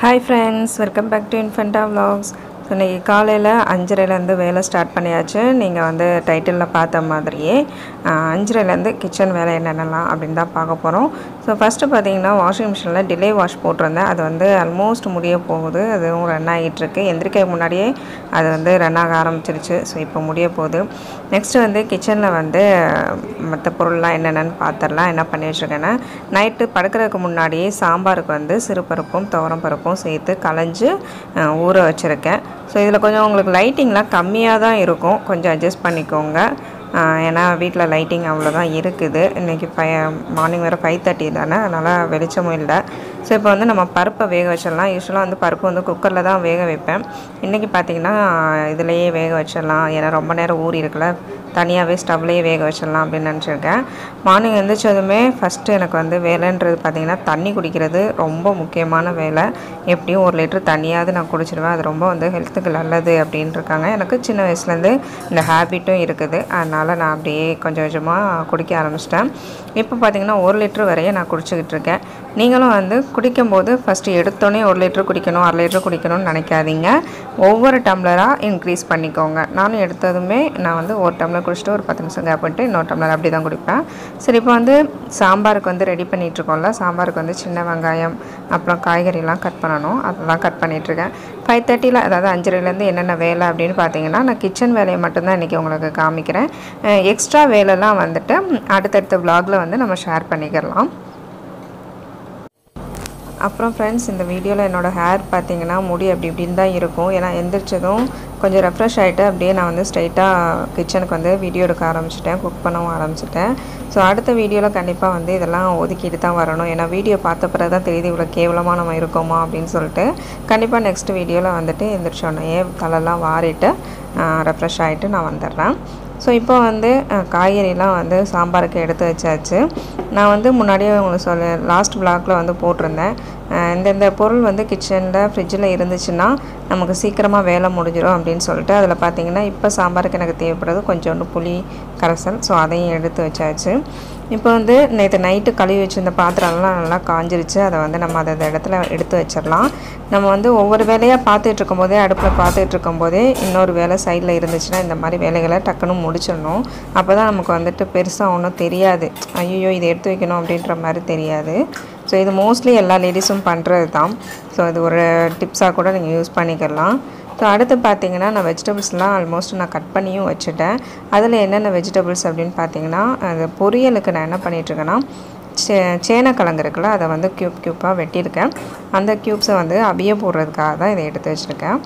hi friends welcome back to இன்ஃபென்டா vlogs so இன்றைக்கி காலையில் அஞ்சரைலேருந்து வேலை ஸ்டார்ட் பண்ணியாச்சு நீங்கள் வந்து டைட்டிலில் பார்த்த மாதிரியே ஆஹ், அஞ்சரைலேருந்து கிச்சன் வேலை என்னென்னலாம் அப்படின்னு தான் பார்க்க போகிறோம் ஸோ ஃபஸ்ட்டு பார்த்தீங்கன்னா வாஷிங் மிஷினில் டிலே வாஷ் போட்டிருந்தேன் அது வந்து ஆல்மோஸ்ட் முடிய போகுது அதுவும் ரன் ஆகிட்டுருக்கு எந்திரிக்க முன்னாடியே அது வந்து ரன் ஆக ஆரம்பிச்சிருச்சு ஸோ இப்போ முடிய போகுது நெக்ஸ்ட்டு வந்து கிச்சனில் வந்து மற்ற பொருள்லாம் என்னென்னு பார்த்துடலாம் என்ன பண்ணி வச்சுருக்கேன்னா நைட்டு படுக்கிறதுக்கு முன்னாடியே சாம்பாருக்கு வந்து சிறுபருப்பும் துவரம் பருப்பும் சேர்த்து களைஞ்சு அஹ், ஊற வச்சுருக்கேன் ஸோ இதில் கொஞ்சம் உங்களுக்கு லைட்டிங்லாம் கம்மியாக தான் இருக்கும் கொஞ்சம் அட்ஜஸ்ட் பண்ணிக்கோங்க அஹ், ஏன்னா வீட்டில் லைட்டிங் அவ்வளோதான் இருக்குது இன்றைக்கி ஃபை மார்னிங் வேறு ஃபைவ் தேர்ட்டி தானே அதனால் வெளிச்சமும் இல்லை ஸோ இப்போ வந்து நம்ம பருப்பை வேக வச்சிடலாம் யூஸ்வலாக வந்து பருப்பு வந்து குக்கரில் தான் வேக வைப்பேன் இன்றைக்கி பார்த்தீங்கன்னா இதுலேயே வேக வச்சிடலாம் ஏன்னா ரொம்ப நேரம் ஊறி இருக்குல்ல தனியாகவே ஸ்டவ்லேயே வேக வச்சிடலாம் அப்படின்னு நினச்சிருக்கேன் மார்னிங் எழுந்திரிச்சதுமே ஃபஸ்ட்டு எனக்கு வந்து வேலைன்றது பார்த்திங்கன்னா தண்ணி குடிக்கிறது ரொம்ப முக்கியமான வேலை எப்படியும் ஒரு லிட்டர் தண்ணியாவது நான் குடிச்சிடுவேன் அது ரொம்ப வந்து ஹெல்த்துக்கு நல்லது அப்படின்னு இருக்காங்க எனக்கு சின்ன வயசுலேருந்து இந்த ஹேபிட்டும் இருக்குது அதனால் நான் அப்படியே கொஞ்சம் கொஞ்சமாக குடிக்க ஆரம்பிச்சிட்டேன் இப்போ பார்த்திங்கன்னா ஒரு லிட்டர் வரைய நான் குடிச்சிக்கிட்டு இருக்கேன் நீங்களும் வந்து குடிக்கும்போது ஃபஸ்ட்டு எடுத்தோடனே ஒரு லிட்டர் குடிக்கணும் அரை லிட்டர் குடிக்கணும்னு நினைக்காதீங்க ஒவ்வொரு டம்ளராக இன்க்ரீஸ் பண்ணிக்கோங்க நானும் எடுத்ததுமே நான் வந்து ஒரு டம்ளர் குடிச்சிட்டு ஒரு பத்து நிமிஷம் கேப் பண்ணிட்டு இன்னொரு டம்ளர் அப்படி தான் குடிப்பேன் சரி இப்போ வந்து சாம்பாருக்கு வந்து ரெடி பண்ணிகிட்ருக்கோம்ல சாம்பாருக்கு வந்து சின்ன வெங்காயம் அப்புறம் காய்கறிலாம் கட் பண்ணணும் அதெல்லாம் கட் பண்ணிகிட்ருக்கேன் ஃபைவ் தேர்ட்டியில் அதாவது அஞ்சரைலேருந்து என்னென்ன வேலை அப்படின்னு பார்த்தீங்கன்னா நான் கிச்சன் வேலையை மட்டும்தான் இன்றைக்கி உங்களுக்கு காமிக்கிறேன் எக்ஸ்ட்ரா வேலைலாம் வந்துட்டு அடுத்தடுத்த vlogல வந்து நம்ம ஷேர் பண்ணிக்கிறலாம் அப்புறம் ஃப்ரெண்ட்ஸ் இந்த வீடியோவில் என்னோடய ஹேர் பார்த்தீங்கன்னா முடி அப்படி இப்படின்னு தான் இருக்கும் ஏன்னா எந்திரிச்சதும் கொஞ்சம் ரெஃப்ரெஷ் ஆகிட்டு அப்படியே நான் வந்து ஸ்ட்ரைட்டாக கிச்சனுக்கு வந்து வீடியோ எடுக்க ஆரம்பிச்சிட்டேன் குக் பண்ணவும் ஆரம்பிச்சிட்டேன் ஸோ அடுத்த வீடியோவில் கண்டிப்பாக வந்து இதெல்லாம் ஒதுக்கிட்டு தான் வரணும் ஏன்னா வீடியோ பார்த்த பிறகு தான் தெரியுது இவ்வளோ கேவலமாக நம்ம இருக்கோமா அப்படின்னு சொல்லிட்டு கண்டிப்பாக நெக்ஸ்ட் வீடியோவில் வந்துட்டு எந்திரிச்சோடனே தலைலாம் வாரிட்டு ரெஃப்ரெஷ் ஆகிட்டு நான் வந்துடுறேன் ஸோ இப்போ வந்து அஹ், காய்கறிலாம் வந்து சாம்பாருக்கு எடுத்து வச்சாச்சு நான் வந்து முன்னாடியே உங்களுக்கு சொல்ல லாஸ்ட் vlogல வந்து போட்டிருந்தேன் அஹ், இந்தந்த பொருள் வந்து கிச்சனில் ஃப்ரிட்ஜில் இருந்துச்சுன்னா நமக்கு சீக்கிரமாக வேலை முடிஞ்சிடும் அப்படின்னு சொல்லிட்டு அதில் பார்த்தீங்கன்னா இப்போ சாம்பாருக்கு எனக்கு தேவைப்படுறது கொஞ்சோண்டு புளி கரைசல் ஸோ அதையும் எடுத்து வச்சாச்சு இப்போ வந்து நேற்று நைட்டு கழுவி வச்சிருந்த பாத்திரம்லாம் நல்லா காஞ்சிருச்சு அதை வந்து நம்ம அதை அந்த இடத்துல எடுத்து வச்சிடலாம் நம்ம வந்து ஒவ்வொரு வேலையாக பார்த்துட்டு இருக்கும்போதே அடுப்பில் பார்த்துட்டு இருக்கும்போதே இன்னொரு வேலை சைடில் இருந்துச்சுன்னா இந்த மாதிரி வேலைகளை டக்குன்னு முடிச்சிடணும் அப்போ தான் நமக்கு வந்துட்டு பெருசாக ஒன்றும் தெரியாது ஐயோ இதை எடுத்து வைக்கணும் அப்படின்ற மாதிரி தெரியாது ஸோ இது மோஸ்ட்லி எல்லா லேடிஸும் பண்ணுறது தான் ஸோ இது ஒரு டிப்ஸாக கூட நீங்கள் யூஸ் பண்ணிக்கலாம் ஸோ அடுத்து பார்த்தீங்கன்னா நான் வெஜிடபிள்ஸ்லாம் ஆல்மோஸ்ட் நான் கட் பண்ணியும் வச்சுட்டேன் அதில் என்னென்ன வெஜிடபிள்ஸ் அப்படின்னு பார்த்தீங்கன்னா அது பொரியலுக்கு நான் என்ன பண்ணிகிட்ருக்கேன்னா சே சேனக்கிழங்கு இருக்குல்ல அதை வந்து க்யூப் க்யூப்பாக வெட்டியிருக்கேன் அந்த க்யூப்ஸை வந்து அவிய போடுறதுக்காக தான் இதை எடுத்து வச்சுருக்கேன்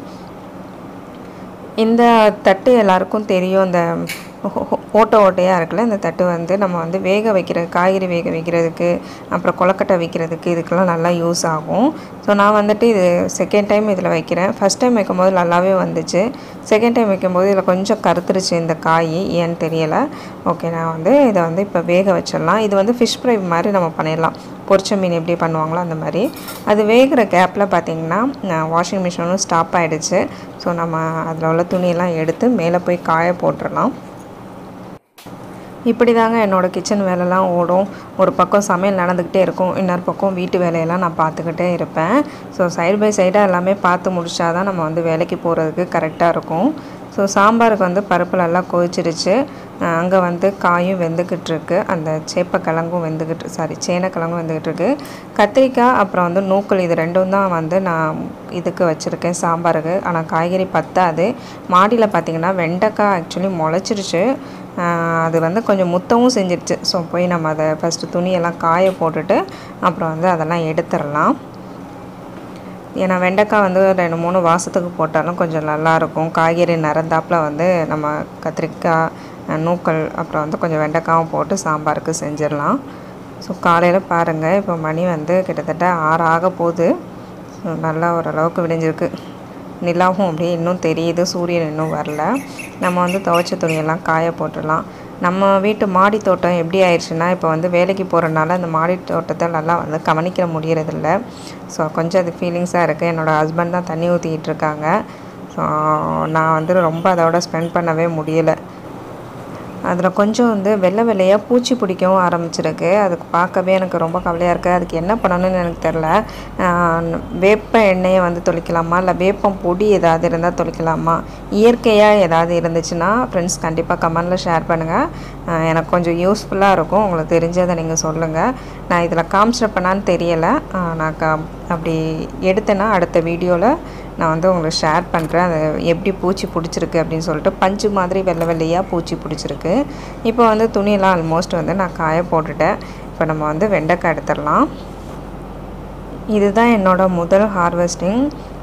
இந்த தட்டு எல்லாருக்கும் தெரியும் இந்த ஹோ- ஹோ- ஓட்டை ஓட்டையாக இருக்குல்ல இந்த தட்டு வந்து நம்ம வந்து வேக வைக்கிற காய்கறி வேக வைக்கிறதுக்கு அப்புறம் கொலக்கட்டை வைக்கிறதுக்கு இதுக்கெல்லாம் நல்லா யூஸ் ஆகும் ஸோ நான் வந்துட்டு இது செகண்ட் டைம் இதில் வைக்கிறேன் ஃபஸ்ட் டைம் வைக்கும்போது நல்லாவே வந்துச்சு செகண்ட் டைம் வைக்கும்போது இதில் கொஞ்சம் கருத்துருச்சு இந்த காய் ஏன்னு தெரியலை ஓகே நான் வந்து இதை வந்து இப்போ வேக வச்சிடலாம் இது வந்து ஃபிஷ் ஃப்ரை மாதிரி நம்ம பண்ணிடலாம் பொரிச்ச மீன் எப்படி பண்ணுவாங்களோ அந்த மாதிரி அது வேகிற கேப்பில் பார்த்தீங்கன்னா வாஷிங் மிஷினும் ஸ்டாப் ஆகிடுச்சு ஸோ நம்ம அதில் உள்ள துணியெல்லாம் எடுத்து மேலே போய் காய போட்டுடலாம் இப்படி தாங்க என்னோடய கிச்சன் வேலைலாம் ஓடும் ஒரு பக்கம் சமையல் நடந்துக்கிட்டே இருக்கும் இன்னொரு பக்கம் வீட்டு வேலையெல்லாம் நான் பார்த்துக்கிட்டே இருப்பேன் ஸோ சைடு பை சைடாக எல்லாமே பார்த்து முடிச்சா தான் நம்ம வந்து வேலைக்கு போகிறதுக்கு கரெக்டாக இருக்கும் ஸோ சாம்பாருக்கு வந்து பருப்பு நல்லா கொதிச்சிருச்சு அங்கே வந்து காயும் வெந்துக்கிட்டு இருக்கு அந்த சேப்பக்கிழங்கும் வெந்துக்கிட்டு சாரி சேனக்கிழங்கும் வெந்துக்கிட்டு இருக்கு கத்திரிக்காய் அப்புறம் வந்து நூக்கல் இது ரெண்டும் தான் வந்து நான் இதுக்கு வச்சுருக்கேன் சாம்பாருக்கு ஆனால் காய்கறி பத்தாது மாடியில் பார்த்தீங்கன்னா வெண்டைக்காய் ஆக்சுவலி முளைச்சிருச்சு ஆஹ் அது வந்து கொஞ்சம் முத்தவும் செஞ்சிருச்சு ஸோ போய் நம்ம அதை ஃபஸ்ட்டு துணியெல்லாம் காய போட்டுட்டு அப்புறம் வந்து அதெல்லாம் எடுத்துடலாம் ஏன்னா வெண்டைக்காய் வந்து ரெண்டு மூணு வாசத்துக்கு போட்டாலும் கொஞ்சம் நல்லாயிருக்கும் காய்கறி நிறந்தாப்பில் வந்து நம்ம கத்திரிக்காய் அஹ் நூக்கல் அப்புறம் வந்து கொஞ்சம் வெண்டைக்காயும் போட்டு சாம்பாருக்கு செஞ்சிடலாம் ஸோ காலையில் பாருங்கள் இப்போ மணி வந்து கிட்டத்தட்ட ஆறு ஆக போகுது ஸோ நல்லா ஓரளவுக்கு விடிஞ்சிருக்கு நிலாவும் அப்படியே இன்னும் தெரியுது சூரியன் இன்னும் வரல நம்ம வந்து துவைச்ச துணியெல்லாம் காய போட்டுடலாம் நம்ம வீட்டு மாடி தோட்டம் எப்படி ஆயிடுச்சுன்னா இப்போ வந்து வேலைக்கு போகிறனால அந்த மாடி தோட்டத்தை நல்லா வந்து கவனிக்க முடியறதில்ல ஸோ கொஞ்சம் அது ஃபீலிங்ஸாக இருக்குது என்னோடய ஹஸ்பண்ட் தான் தண்ணி ஊற்றிக்கிட்டு இருக்காங்க ஸோ நான் வந்து ரொம்ப அதோட ஸ்பெண்ட் பண்ணவே முடியலை அதில் கொஞ்சம் வந்து வெள்ளை வெள்ளையாக பூச்சி பிடிக்கவும் ஆரம்பிச்சிருக்கு அதுக்கு பார்க்கவே எனக்கு ரொம்ப கவலையாக இருக்குது அதுக்கு என்ன பண்ணணும்னு எனக்கு தெரில வேப்ப எண்ணெயை வந்து தொளிக்கலாமா இல்லை வேப்பம் பொடி ஏதாவது இருந்தால் தொளிக்கலாமா இயற்கையாக ஏதாவது இருந்துச்சுன்னா ஃப்ரெண்ட்ஸ் கண்டிப்பாக கமெண்டில் ஷேர் பண்ணுங்கள் எனக்கு கொஞ்சம் யூஸ்ஃபுல்லாக இருக்கும் உங்களுக்கு தெரிஞ்சதை நீங்கள் சொல்லுங்கள் நான் இதில் காமிச்சிருப்பேனான்னு தெரியலை நான் க அப்படி எடுத்தேன்னா அடுத்த வீடியோவில் நான் வந்து உங்களுக்கு ஷேர் பண்ணுறேன் அது எப்படி பூச்சி பிடிச்சிருக்கு அப்படின்னு சொல்லிட்டு பஞ்சு மாதிரி வெள்ளை வெள்ளையாக பூச்சி பிடிச்சிருக்கு இப்போ வந்து துணியெல்லாம் ஆல்மோஸ்ட் வந்து நான் காய போட்டுட்டேன் இப்போ நம்ம வந்து வெண்டைக்காய் எடுத்துடலாம் இதுதான் என்னோடய முதல் ஹார்வெஸ்டிங்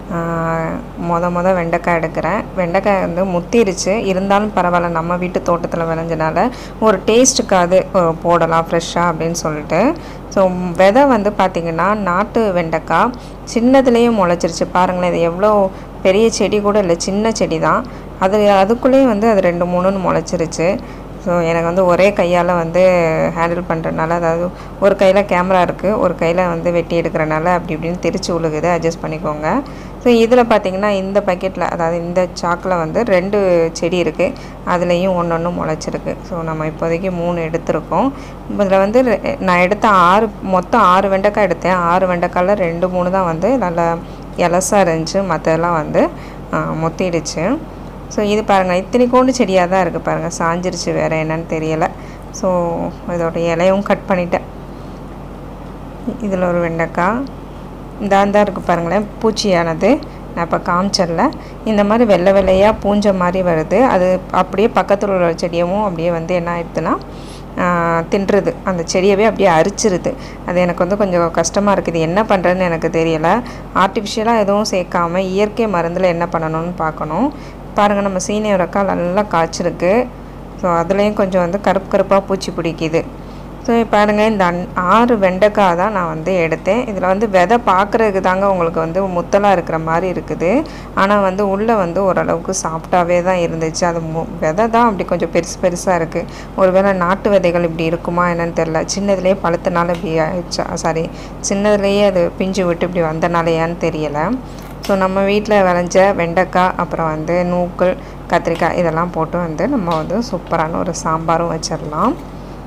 மொத மொத வெண்டைக்காய் எடுக்கிறேன் வெண்டைக்காய் வந்து முத்திருச்சு இருந்தாலும் பரவாயில்ல நம்ம வீட்டு தோட்டத்தில் விளைஞ்சனால ஒரு டேஸ்ட்டுக்காவது போடலாம் ஃப்ரெஷ்ஷாக அப்படின்னு சொல்லிட்டு ஸோ விதை வந்து பார்த்திங்கன்னா நாட்டு வெண்டைக்காய் சின்னதுலேயும் முளைச்சிருச்சு பாருங்களேன் இது எவ்வளோ பெரிய செடி கூட இல்லை சின்ன செடி தான் அது அதுக்குள்ளேயும் வந்து அது ரெண்டு மூணுன்னு முளைச்சிருச்சு ஸோ எனக்கு வந்து ஒரே கையால் வந்து ஹேண்டில் பண்ணுறதுனால அதாவது ஒரு கையில் கேமரா இருக்குது ஒரு கையில் வந்து வெட்டி எடுக்கிறனால அப்படி இப்படின்னு திரிச்சு உழுகுது அட்ஜஸ்ட் பண்ணிக்கோங்க ஸோ இதில் பார்த்திங்கன்னா இந்த பக்கெட்டில் அதாவது இந்த சாக்கில் வந்து ரெண்டு செடி இருக்குது அதுலேயும் ஒன்று ஒன்று முளைச்சிருக்கு ஸோ நம்ம இப்போதைக்கு மூணு எடுத்திருக்கோம் இதில் வந்து நான் எடுத்த ஆறு மொத்தம் ஆறு வெண்டைக்காய் எடுத்தேன் ஆறு வெண்டைக்காயில் ரெண்டு மூணு தான் வந்து நல்லா எலசாக இருந்துச்சு மற்றதெல்லாம் வந்து முத்திடுச்சு ஸோ இது பாருங்கள் இத்தனைக்கோண்டு செடியாக தான் இருக்குது பாருங்கள் சாஞ்சிருச்சு வேறு என்னன்னு தெரியலை ஸோ இதோட இலையும் கட் பண்ணிட்டேன் இதில் ஒரு வெண்டைக்காய் இதான் தான் இருக்குது பாருங்களேன் பூச்சியானது நான் இப்போ காமிச்சிடல இந்த மாதிரி வெள்ளை வெள்ளையாக பூஞ்ச மாதிரி வருது அது அப்படியே பக்கத்தில் உள்ள செடியவும் அப்படியே வந்து என்ன ஆயிடுதுன்னா தின்றுது அந்த செடியவே அப்படியே அரிச்சிருது அது எனக்கு வந்து கொஞ்சம் கஷ்டமாக இருக்குது என்ன பண்ணுறதுன்னு எனக்கு தெரியலை ஆர்டிஃபிஷியலாக எதுவும் சேர்க்காம இயற்கை மருந்தில் என்ன பண்ணணும்னு பார்க்கணும் பாருங்கள் நம்ம சீனியரக்காய் நல்லா காய்ச்சிருக்கு ஸோ அதுலேயும் கொஞ்சம் வந்து கருப்பு கருப்பாக பூச்சி பிடிக்குது ஸோ பாருங்கள் இந்த அன் ஆறு வெண்டைக்காய் தான் நான் வந்து எடுத்தேன் இதில் வந்து விதை பார்க்குறதுக்கு தாங்க உங்களுக்கு வந்து முத்தலாக இருக்கிற மாதிரி இருக்குது ஆனால் வந்து உள்ளே வந்து ஓரளவுக்கு சாஃப்டாகவே தான் இருந்துச்சு அது மு விதை தான் அப்படி கொஞ்சம் பெருசு பெருசாக இருக்குது ஒருவேளை நாட்டு விதைகள் இப்படி இருக்குமா என்னன்னு தெரில சின்னதுலேயே பழுத்தனால இப்படி ஆயிடுச்சா சாரி சின்னதுலேயே அது பிஞ்சு விட்டு இப்படி வந்தனாலையான்னு தெரியலை ஸோ நம்ம வீட்டில் விளைஞ்ச வெண்டைக்காய் அப்புறம் வந்து நூக்கள் கத்திரிக்காய் இதெல்லாம் போட்டு வந்து நம்ம வந்து சூப்பரான ஒரு சாம்பாரும் வச்சிடலாம்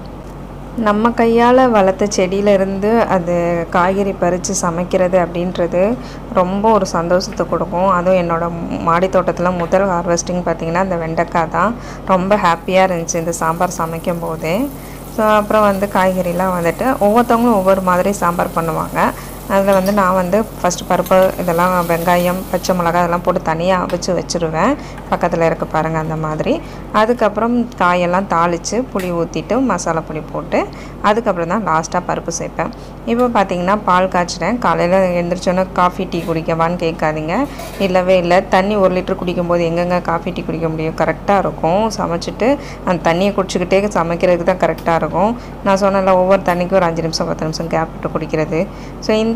நம்ம கையால் வளர்த்த செடியிலேருந்து அது காய்கறி பறித்து சமைக்கிறது அப்படின்றது ரொம்ப ஒரு சந்தோஷத்தை கொடுக்கும் அதுவும் என்னோடய மாடி தோட்டத்தில் முதல் ஹார்வெஸ்டிங் பார்த்திங்கன்னா இந்த வெண்டைக்காய் தான் ரொம்ப ஹாப்பியாக இருந்துச்சு இந்த சாம்பார் சமைக்கும் போதே ஸோ அப்புறம் வந்து காய்கறிலாம் வந்துட்டு ஒவ்வொருத்தவங்களும் ஒவ்வொரு மாதிரி சாம்பார் பண்ணுவாங்க அதில் வந்து நான் வந்து ஃபஸ்ட்டு பருப்பு இதெல்லாம் வெங்காயம் பச்சை மிளகாய் அதெல்லாம் போட்டு தனியாக அவிச்சு வச்சுருவேன் பக்கத்தில் இருக்க பாருங்கள் அந்த மாதிரி அதுக்கப்புறம் காயெல்லாம் தாளித்து புளி ஊற்றிட்டு மசாலா பொடி போட்டு அதுக்கப்புறம் தான் லாஸ்ட்டாக பருப்பு சேர்ப்பேன் இப்போ பார்த்தீங்கன்னா பால் காய்ச்சிட்டேன் காலையில் எழுந்திரிச்சோன்னே காஃபி டீ குடிக்கவான்னு கேட்காதீங்க இல்லவே இல்லை தண்ணி ஒரு லிட்டர் குடிக்கும்போது எங்கெங்கே காஃபி டீ குடிக்க முடியும் கரெக்டாக இருக்கும் சமைச்சிட்டு அந்த தண்ணியை குடிச்சிக்கிட்டே சமைக்கிறதுக்கு தான் கரெக்டாக இருக்கும் நான் சொன்னல ஒவ்வொரு தண்ணிக்கும் ஒரு அஞ்சு நிமிஷம் பத்து நிமிஷம் கேப் விட்டு குடிக்கிறது ஸோ இந்த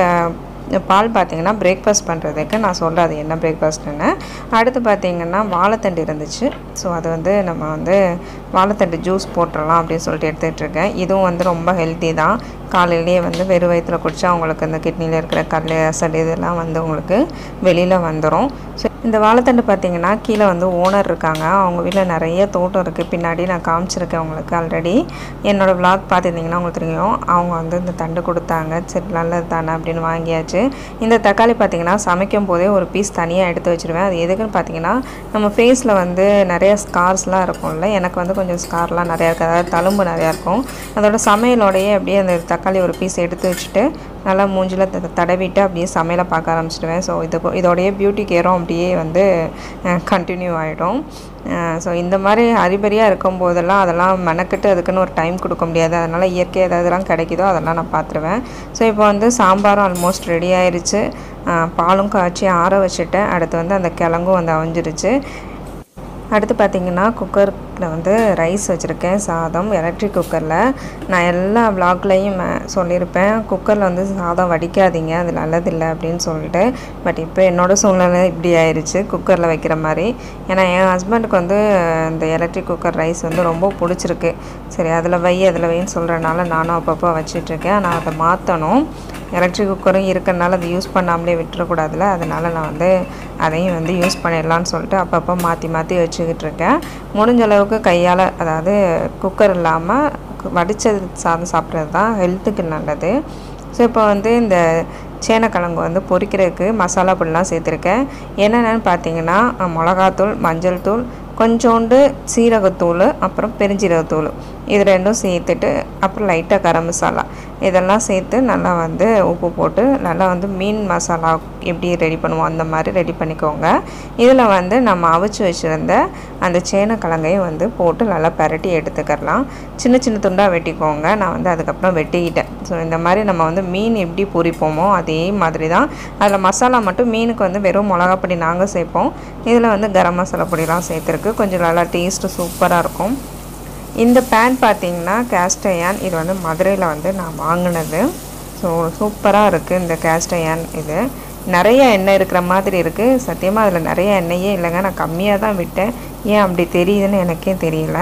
பால் பார்த்தீங்கன்னா பிரேக்ஃபாஸ்ட் பண்ணுறதுக்கு நான் சொல்கிறேன் அது என்ன பிரேக்ஃபாஸ்ட்டுன்னு அடுத்து பார்த்தீங்கன்னா வாழைத்தண்டு இருந்துச்சு ஸோ அது வந்து நம்ம வந்து வாழைத்தண்டு ஜூஸ் போட்டுடலாம் அப்படின்னு சொல்லிட்டு எடுத்துகிட்டு இருக்கேன் இதுவும் வந்து ரொம்ப ஹெல்த்தி தான் காலையிலேயே வந்து வெறும் வயிற்றில் குடித்தா உங்களுக்கு இந்த கிட்னியில் இருக்கிற கல் அசடு இதெல்லாம் வந்து உங்களுக்கு வெளியில் வந்துடும் ஸோ இந்த வாழைத்தண்டு பார்த்தீங்கன்னா கீழே வந்து ஓனர் இருக்காங்க அவங்க வீட்டில் நிறைய தோட்டம் இருக்குது பின்னாடி நான் காமிச்சிருக்கேன் உங்களுக்கு ஆல்ரெடி என்னோடய விளாக் பார்த்துருந்தீங்கன்னா உங்களுக்கு தெரியும் அவங்க வந்து இந்த தண்டு கொடுத்தாங்க சரி நல்லது தானே அப்படின்னு வாங்கியாச்சு இந்த தக்காளி பார்த்தீங்கன்னா சமைக்கும் போதே ஒரு பீஸ் தனியாக எடுத்து வச்சுருவேன் அது எதுக்குன்னு பார்த்தீங்கன்னா நம்ம ஃபேஸில் வந்து நிறைய ஸ்கார்ஸ்லாம் இருக்கும்ல எனக்கு வந்து கொஞ்சம் ஸ்கார்லாம் நிறையா இருக்குது அதாவது தழும்பு நிறையா இருக்கும் அதோட சமையலோடையே அப்படியே அந்த தக்காளி ஒரு பீஸ் எடுத்து வச்சுட்டு நல்லா மூஞ்சில் த தடவிட்டு அப்படியே சமையலை பார்க்க ஆரம்பிச்சிடுவேன் ஸோ இது இதோடைய பியூட்டி கேரும் அப்படியே வந்து கண்டினியூ ஆகிடும் ஸோ இந்த மாதிரி அறிபறியாக இருக்கும் போதெல்லாம் அதெல்லாம் மெனக்கிட்டு அதுக்குன்னு ஒரு டைம் கொடுக்க முடியாது அதனால் இயற்கை எதாவதுலாம் கிடைக்குதோ அதெல்லாம் நான் பார்த்துருவேன் ஸோ இப்போ வந்து சாம்பாரும் ஆல்மோஸ்ட் ரெடி ஆயிடுச்சு பாலும் காய்ச்சி ஆற வச்சுட்டேன் அடுத்து வந்து அந்த கிழங்கும் வந்து அவிஞ்சிருச்சு அடுத்து பார்த்திங்கன்னா குக்கரில் வந்து ரைஸ் வச்சுருக்கேன் சாதம் எலக்ட்ரிக் குக்கரில் நான் எல்லா விளாக்லேயும் சொல்லியிருப்பேன் குக்கரில் வந்து சாதம் வடிக்காதீங்க அது நல்லதில்லை அப்படின்னு சொல்லிட்டு பட் இப்போ என்னோடய சூழ்நிலை இப்படி ஆயிடுச்சு குக்கரில் வைக்கிற மாதிரி ஏன்னா என் ஹஸ்பண்டுக்கு வந்து இந்த எலக்ட்ரிக் குக்கர் ரைஸ் வந்து ரொம்ப பிடிச்சிருக்கு சரி அதில் வை அதில் வைன்னு சொல்கிறனால நானும் அப்பப்போ வச்சிட்ருக்கேன் நான் அதை மாற்றணும் எலக்ட்ரிக் குக்கரும் இருக்கிறனால அதை யூஸ் பண்ணாமலே விட்டுறக்கூடாதுல அதனால் நான் வந்து அதையும் வந்து யூஸ் பண்ணிடலான்னு சொல்லிட்டு அப்பப்போ மாற்றி மாற்றி வச்சுக்கிட்டு இருக்கேன் முடிஞ்ச அளவுக்கு கையால் அதாவது குக்கர் இல்லாமல் வடித்தது சாதம் சாப்பிட்றது தான் ஹெல்த்துக்கு நல்லது ஸோ இப்போ வந்து இந்த சேனக்கிழங்கு வந்து பொரிக்கிறதுக்கு மசாலா பொடிலாம் சேர்த்துருக்கேன் என்னென்னு பார்த்தீங்கன்னா மிளகாத்தூள் மஞ்சள் தூள் கொஞ்சோண்டு சீரகத்தூள் அப்புறம் பெருஞ்சீரகத்தூள் இது ரெண்டும் சேர்த்துட்டு அப்புறம் லைட்டாக கரம் மசாலா இதெல்லாம் சேர்த்து நல்லா வந்து உப்பு போட்டு நல்லா வந்து மீன் மசாலா எப்படி ரெடி பண்ணுவோம் அந்த மாதிரி ரெடி பண்ணிக்கோங்க இதில் வந்து நம்ம அவிச்சு வச்சுருந்த அந்த சேனக்கிழங்கையும் வந்து போட்டு நல்லா பரட்டி எடுத்துக்கிறலாம் சின்ன சின்ன துண்டாக வெட்டிக்கோங்க நான் வந்து அதுக்கப்புறம் வெட்டிக்கிட்டேன் ஸோ இந்த மாதிரி நம்ம வந்து மீன் எப்படி பொரிப்போமோ அதே மாதிரி தான் அதில் மசாலா மட்டும் மீனுக்கு வந்து வெறும் மிளகா பொடி நாங்கள் சேர்ப்போம் இதில் வந்து கரம் மசாலா பொடிலாம் சேர்த்துருக்கு கொஞ்சம் நல்லா டேஸ்ட்டு சூப்பராக இருக்கும் இந்த பேன் பார்த்தீங்கன்னா கேஸ்ட் அயன் இது வந்து மதுரையில் வந்து நான் வாங்கினது ஸோ சூப்பராக இருக்குது இந்த கேஸ்ட் அயன் இது நிறைய எண்ணெய் இருக்கிற மாதிரி இருக்குது சத்தியமாக அதில் நிறைய எண்ணெயே இல்லைங்க நான் கம்மியாக தான் விட்டேன் ஏன் அப்படி தெரியுதுன்னு எனக்கே தெரியல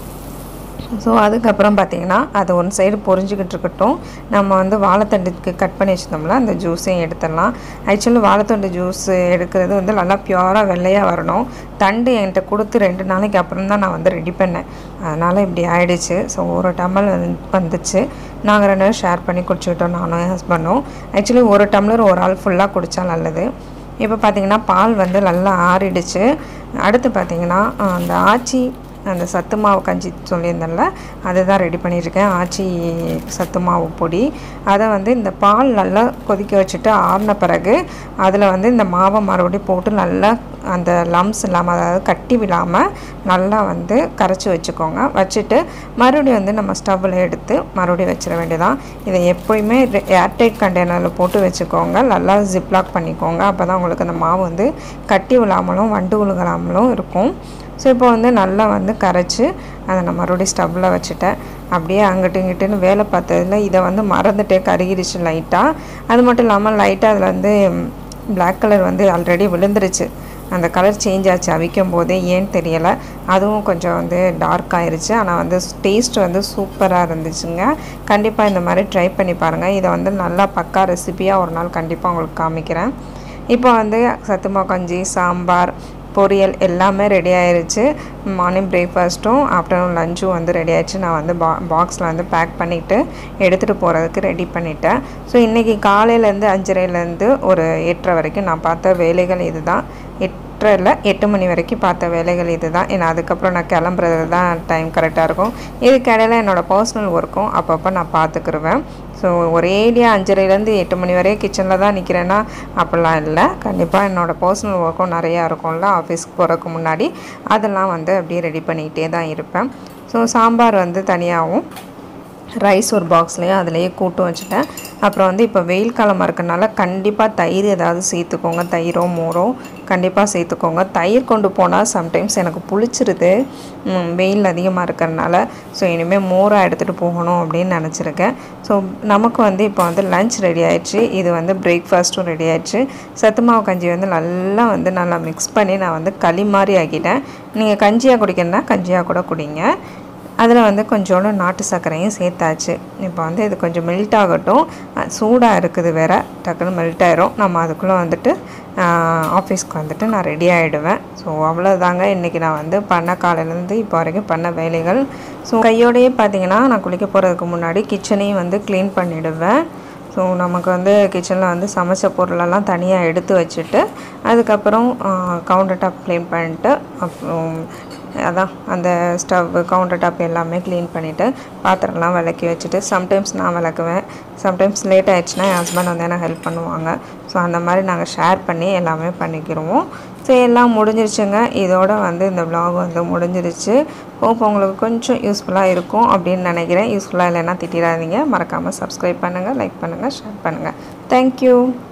ஸோ அதுக்கப்புறம் பார்த்தீங்கன்னா அது ஒன் சைடு பொரிஞ்சுக்கிட்டு இருக்கட்டும் நம்ம வந்து வாழைத்தண்டுக்கு கட் பண்ணி வச்சுருந்தோம்ல அந்த ஜூஸையும் எடுத்துடலாம் ஆக்சுவலி வாழைத்தண்டு ஜூஸ் எடுக்கிறது வந்து நல்லா பியூராக வெள்ளையாக வரணும் தண்டு என்கிட்ட கொடுத்து ரெண்டு நாளைக்கு அப்புறம் தான் நான் வந்து ரெடி பண்ணேன் அதனால் இப்படி ஆயிடுச்சு ஸோ ஒரு டம்ளர் வந்துச்சு நாங்கள் ரெண்டு பேரும் ஷேர் பண்ணி குடிச்சுக்கிட்டோம் நானும் என் ஹஸ்பண்டும் ஆக்சுவலி ஒரு டம்ளர் ஒரு ஆள் ஃபுல்லாக குடித்தா நல்லது இப்போ பார்த்தீங்கன்னா பால் வந்து நல்லா ஆறிடுச்சு அடுத்து பார்த்தீங்கன்னா அந்த ஆச்சி அந்த சத்து மாவு கஞ்சி சொல்லியிருந்தேன்ல அதுதான் ரெடி பண்ணியிருக்கேன் ஆச்சி சத்து மாவு பொடி அதை வந்து இந்த பால் நல்லா கொதிக்க வச்சுட்டு ஆறின பிறகு அதில் வந்து இந்த மாவை மறுபடியும் போட்டு நல்லா அந்த லம்ஸ் இல்லாமல் அதாவது கட்டி விழாமல் நல்லா வந்து கரைச்சி வச்சுக்கோங்க வச்சுட்டு மறுபடியும் வந்து நம்ம ஸ்டவ்வில் எடுத்து மறுபடியும் வச்சிட வேண்டியதான் இதை எப்போயுமே ஏர்டைட் கண்டெய்னரில் போட்டு வச்சுக்கோங்க நல்லா ஜிப்லாக் பண்ணிக்கோங்க அப்போ தான் உங்களுக்கு அந்த மாவு வந்து கட்டி விழாமலும் வண்டு விழுகலாமலும் இருக்கும் ஸோ இப்போ வந்து நல்லா வந்து கரைச்சி அதை நான் மறுபடியும் ஸ்டவ்வில் வச்சுட்டேன் அப்படியே அங்கிட்டு இங்கிட்டுன்னு வேலை பார்த்ததுல இதை வந்து மறந்துட்டே கருகிருச்சு லைட்டாக அது மட்டும் இல்லாமல் லைட்டாக அதில் வந்து பிளாக் கலர் வந்து ஆல்ரெடி விழுந்துருச்சு அந்த கலர் சேஞ்ச் ஆச்சு அவிக்கும் போதே ஏன்னு தெரியலை அதுவும் கொஞ்சம் வந்து டார்க் ஆயிருச்சு ஆனால் வந்து டேஸ்ட் வந்து சூப்பராக இருந்துச்சுங்க கண்டிப்பாக இந்த மாதிரி ட்ரை பண்ணி பாருங்கள் இதை வந்து நல்லா பக்கா ரெசிபியாக ஒரு நாள் கண்டிப்பாக உங்களுக்கு காமிக்கிறேன் இப்போ வந்து சத்துமா கஞ்சி சாம்பார் பொரியல் எல்லாமே ரெடி ஆயிருச்சு மார்னிங் பிரேக்ஃபாஸ்ட்டும் ஆஃப்டர்நூன் லஞ்சும் வந்து ரெடி ஆயிடுச்சு நான் வந்து பா பாக்ஸில் வந்து பேக் பண்ணிவிட்டு எடுத்துகிட்டு போகிறதுக்கு ரெடி பண்ணிட்டேன் ஸோ இன்றைக்கி காலையிலேருந்து அஞ்சரைலேருந்து ஒரு எட்டரை வரைக்கும் நான் பார்த்த வேலைகள் இது தான் எட்டரை இல்லை எட்டு மணி வரைக்கும் பார்த்த வேலைகள் இது தான் ஏன்னா அதுக்கப்புறம் நான் கிளம்புறது தான் டைம் கரெக்டாக இருக்கும் இதுக்கு இடையில என்னோடய பர்சனல் ஒர்க்கும் அப்பப்போ நான் பார்த்துக்குருவேன் ஸோ ஒரேடியாக அஞ்சரைலேருந்து எட்டு மணி வரையும் கிச்சனில் தான் நிற்கிறேன்னா அப்படிலாம் இல்லை கண்டிப்பாக என்னோடய பர்சனல் ஒர்க்கும் நிறையா இருக்கும்ல ஆஃபீஸ்க்கு போகிறதுக்கு முன்னாடி அதெல்லாம் வந்து அப்படியே ரெடி பண்ணிக்கிட்டே தான் இருப்பேன் ஸோ சாம்பார் வந்து தனியாகவும் ரைஸ் ஒரு பாக்ஸ்லேயும் அதிலேயே கூட்டும் வச்சுட்டேன் அப்புறம் வந்து இப்போ வெயில் காலமாக இருக்கனால கண்டிப்பாக தயிர் ஏதாவது சேர்த்துக்கோங்க தயிரோ மோரோ கண்டிப்பாக சேர்த்துக்கோங்க தயிர் கொண்டு போனால் சம்டைம்ஸ் எனக்கு புளிச்சிருது வெயில் அதிகமாக இருக்கிறனால ஸோ இனிமேல் மோராக எடுத்துகிட்டு போகணும் அப்படின்னு நினச்சிருக்கேன் ஸோ நமக்கு வந்து இப்போ வந்து லஞ்ச் ரெடி ஆயிடுச்சு இது வந்து பிரேக்ஃபாஸ்ட்டும் ரெடி ஆயிடுச்சு சத்து மாவு கஞ்சி வந்து நல்லா வந்து நல்லா மிக்ஸ் பண்ணி நான் வந்து களி மாதிரி ஆக்கிட்டேன் நீங்கள் கஞ்சியாக குடிக்கணுன்னா கஞ்சியாக கூட குடிங்க அதில் வந்து கொஞ்சோண்டு நாட்டு சர்க்கரையும் சேர்த்தாச்சு இப்போ வந்து இது கொஞ்சம் மெல்ட் ஆகட்டும் சூடாக இருக்குது வேறு டக்குன்னு மெல்ட் ஆயிரும் நம்ம அதுக்குள்ளே வந்துட்டு ஆஃபீஸ்க்கு வந்துட்டு நான் ரெடி ஆகிடுவேன் ஸோ அவ்வளோதாங்க இன்றைக்கி நான் வந்து பண்ண காலையிலேருந்து இப்போ வரைக்கும் பண்ண வேலைகள் ஸோ கையோடையே பார்த்தீங்கன்னா நான் குளிக்க போகிறதுக்கு முன்னாடி கிச்சனையும் வந்து க்ளீன் பண்ணிவிடுவேன் ஸோ நமக்கு வந்து கிச்சனில் வந்து சமைச்ச பொருளெல்லாம் தனியாக எடுத்து வச்சுட்டு அதுக்கப்புறம் கவுண்டர் டாப் க்ளீன் பண்ணிட்டு அப்புறம் அதான் அந்த ஸ்டவ் கவுண்டர் டாப் எல்லாமே க்ளீன் பண்ணிவிட்டு பாத்திரம்லாம் விளக்கி வச்சுட்டு சம்டைம்ஸ் நான் விளக்குவேன் சம்டைம்ஸ் லேட் ஆயிடுச்சுன்னா என் ஹஸ்பண்ட் வந்து எனக்கு ஹெல்ப் பண்ணுவாங்க ஸோ அந்த மாதிரி நாங்கள் ஷேர் பண்ணி எல்லாமே பண்ணிக்கிடுவோம் ஸோ எல்லாம் முடிஞ்சிருச்சுங்க இதோட வந்து இந்த vlog வந்து முடிஞ்சிருச்சு ஹோப் உங்களுக்கு கொஞ்சம் யூஸ்ஃபுல்லாக இருக்கும் அப்படின்னு நினைக்கிறேன் யூஸ்ஃபுல்லாக இல்லைன்னா திட்டிடாதீங்க மறக்காமல் சப்ஸ்கிரைப் பண்ணுங்கள் லைக் பண்ணுங்கள் ஷேர் பண்ணுங்கள் தேங்க்யூ